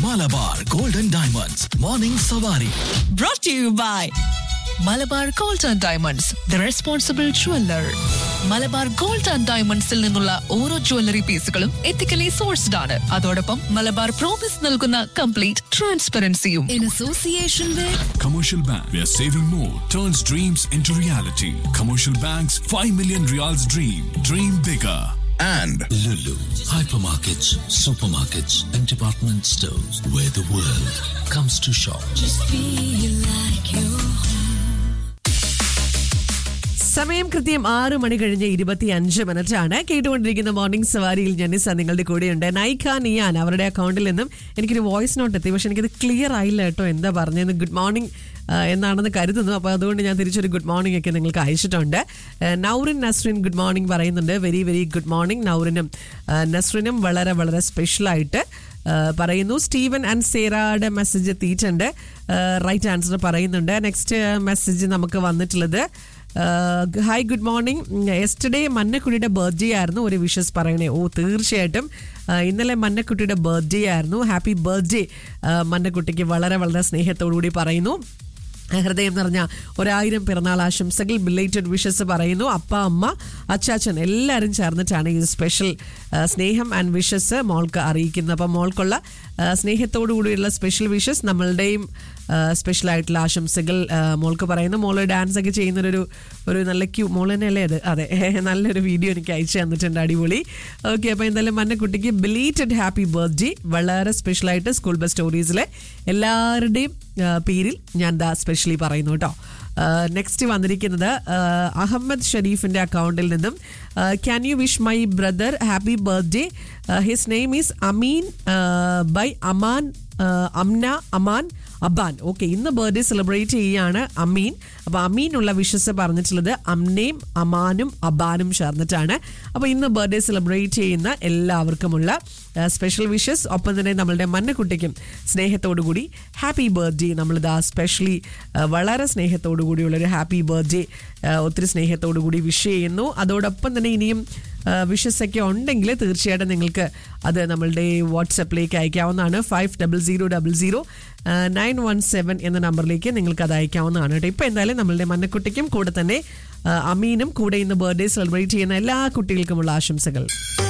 Malabar golden diamonds morning സവാരി brought to you by Malabar gold and diamonds the responsible jeweller Malabar gold and ഡയമണ്ട്സിൽ നിന്നുള്ള ഓരോ jewellery പീസുകളും ethically sourced ആണ് അതോടൊപ്പം മലബാർ പ്രോമിസ് നൽകുന്ന കംപ്ലീറ്റ് ട്രാൻസ്പെറൻസിയും in association with Commercial Bank, where saving more turns dreams into reality. Commercial Bank's 5 million reals dream. Dream bigger. and Lulu, hypermarkets, supermarkets, and department stores where the world comes to shop. സമയം കൃത്യം ആറ് മണി കഴിഞ്ഞ് ഇരുപത്തി അഞ്ച് minute ആണ് കേട്ടുകൊണ്ടിരിക്കുന്ന morning സവാരിയിൽ Janisa നിങ്ങളുടെ കൂടെയുണ്ട് നൈഖ നിയാൻ അവരുടെ അക്കൗണ്ടിൽ നിന്നും എനിക്കൊരു വോയിസ് നോട്ട് എത്തി പക്ഷെ എനിക്കത് ക്ലിയർ ആയില്ല കേട്ടോ എന്താ പറഞ്ഞതെന്ന് ഗുഡ് മോർണിംഗ് എന്നാണെന്ന് കരുതുന്നു അപ്പോൾ അതുകൊണ്ട് ഞാൻ തിരിച്ചൊരു ഗുഡ് മോർണിംഗ് ഒക്കെ നിങ്ങൾക്ക് അയച്ചിട്ടുണ്ട് ആ, നൗറിൻ നസ്രിൻ ഗുഡ് മോർണിംഗ് പറയുന്നുണ്ട് വെരി വെരി ഗുഡ് മോർണിംഗ് നൗറിനും ആ, നസ്രിനും വളരെ വളരെ സ്പെഷ്യലായിട്ട് ആ, പറയുന്നു സ്റ്റീവൻ ആൻഡ് സേറയുടെ മെസ്സേജ് എത്തിയിട്ടുണ്ട് റൈറ്റ് ആൻസർ പറയുന്നുണ്ട് നെക്സ്റ്റ് മെസ്സേജ് നമുക്ക് വന്നിട്ടുള്ളത് ഹായ് ഗുഡ് മോർണിംഗ് യെസ്റ്റർഡേ മന്നക്കുട്ടിയുടെ ബർത്ത്ഡേ ആയിരുന്നു ഒരു വിഷസ് പറയണേ ഓ തീർച്ചയായിട്ടും ആ, ഇന്നലെ മന്നക്കുട്ടിയുടെ ബർത്ത്ഡേ ആയിരുന്നു ഹാപ്പി ബർത്ത്ഡേ മന്നക്കുട്ടിക്ക് വളരെ വളരെ സ്നേഹത്തോടു കൂടി പറയുന്നു ഹൃദയം നിറഞ്ഞ ഒരായിരം പിറന്നാൾ ആശംസകൾ ബിലേറ്റഡ് വിഷസ് പറയുന്നു അപ്പ അമ്മ അച്ചാച്ചൻ എല്ലാവരും ചേർന്നിട്ടാണ് ഈ സ്പെഷ്യൽ ആ, സ്നേഹം ആൻഡ് വിഷസ് മോൾക്ക് അറിയിക്കുന്നത് അപ്പം മോൾക്കുള്ള ആ, സ്നേഹത്തോടു കൂടിയുള്ള സ്പെഷ്യൽ വിഷസ് നമ്മളുടെയും സ്പെഷ്യൽ ആയിട്ടുള്ള ആശംസകൾ ആ, മോൾക്ക് പറയുന്നു മോള് ഡാൻസ് ഒക്കെ ചെയ്യുന്നൊരു ഒരു നല്ല ക്യൂ മോൾ തന്നെയല്ലേ അത് അതെ നല്ലൊരു വീഡിയോ എനിക്ക് അയച്ചു തന്നിട്ടുണ്ട് അടിപൊളി ഓക്കെ അപ്പോൾ എന്തായാലും മന്നക്കുട്ടിക്ക് ബിലീറ്റഡ് ഹാപ്പി ബർത്ത്ഡേ വളരെ സ്പെഷ്യലായിട്ട് സ്കൂൾ ബസ് സ്റ്റോറീസിലെ എല്ലാവരുടെയും ആ, പേരിൽ ഞാൻ ദാ സ്പെഷ്യലി പറയുന്നു കേട്ടോ നെക്സ്റ്റ് വന്നിരിക്കുന്നത് ആ, അഹമ്മദ് ഷരീഫിന്റെ അക്കൗണ്ടിൽ നിന്നും can you wish my brother happy birthday his name is Ameen by Aman ആ, അംന അമാൻ അബാൻ ഓക്കെ ഇന്ന് ബർത്ത്ഡേ സെലിബ്രേറ്റ് ചെയ്യുകയാണ് അമീൻ അപ്പോൾ അമീനുള്ള വിഷസ് പറഞ്ഞിട്ടുള്ളത് അമ്നയും അമാനും അബാനും ചേർന്നിട്ടാണ് അപ്പോൾ ഇന്ന് ബർത്ത്ഡേ സെലിബ്രേറ്റ് ചെയ്യുന്ന എല്ലാവർക്കുമുള്ള സ്പെഷ്യൽ വിഷസ് ഒപ്പം തന്നെ നമ്മളുടെ മന്നക്കുട്ടിക്കും സ്നേഹത്തോടു കൂടി ഹാപ്പി ബർത്ത്ഡേ നമ്മളിതാ സ്പെഷ്യലി വളരെ സ്നേഹത്തോടു കൂടിയുള്ള ഒരു ഹാപ്പി ബർത്ത്ഡേ ഒത്തിരി സ്നേഹത്തോടു കൂടി വിഷ് ചെയ്യുന്നു അതോടൊപ്പം തന്നെ ഇനിയും വിഷസ് ഒക്കെ ഉണ്ടെങ്കിൽ തീർച്ചയായിട്ടും നിങ്ങൾക്ക് അത് നമ്മളുടെ വാട്സപ്പിലേക്ക് അയക്കാവുന്നതാണ് five double zero double zero nine one seven എന്ന നമ്പറിലേക്ക് നിങ്ങൾക്ക് അത് അയക്കാവുന്നതാണ് കേട്ടോ ഇപ്പോൾ എന്തായാലും നമ്മളുടെ മന്നക്കുട്ടിക്കും കൂടെ തന്നെ ആ, അമീനും കൂടെ ഇന്ന് ബർത്ത്ഡേ സെലിബ്രേറ്റ് ചെയ്യുന്ന എല്ലാ കുട്ടികൾക്കുമുള്ള ആശംസകൾ